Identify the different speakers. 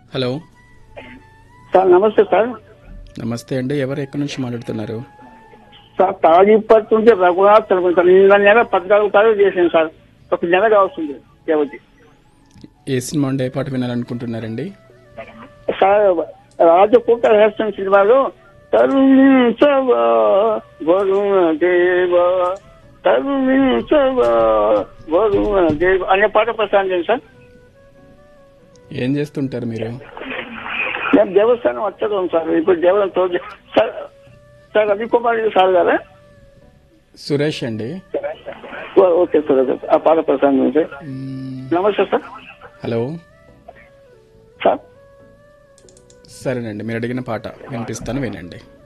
Speaker 1: Hello
Speaker 2: sir నమస్తే sir
Speaker 1: నమస్తే అండి ఎవరు ఎక్కడి నుంచి మాట్లాడుతున్నారు
Speaker 2: సార్ తాగిపట్టు నుంచి రఘునాథ్ తిరుపతి సార్ నిన్న నెల పద్నాలుగు తారీఖు చేశాను సార్ ఒక నెలగా వస్తుంది వ్యవధి
Speaker 1: ఏ సినిమా ఉండే ఏ పాట వినాలనుకుంటున్నారండి
Speaker 2: సార్ రాజకూట రహస్యం సినిమాలో తరుణించవా వరుణ దేవ తరుణించవా వరుణ దేవ అనే పాట ప్రసాదం చేయండి సార్
Speaker 1: ఏం చేస్తుంటారు మీరు
Speaker 2: నేను దేవస్థానం వచ్చాను సార్ ఇప్పుడు దేవస్థానం సార్ సార్ రవికుమార్ సార్ గారా
Speaker 1: సురేష్ అండి
Speaker 2: ఓ- ఓకే సార్ ఓకే సార్. ఆ పాట ప్రసాదం చేయండి సార్
Speaker 1: మ్మ్,
Speaker 2: నమస్తే సార్
Speaker 1: హలో
Speaker 2: సార్
Speaker 1: సరేనండి మీరు అడిగిన పాట వినిపిస్తాను వినండి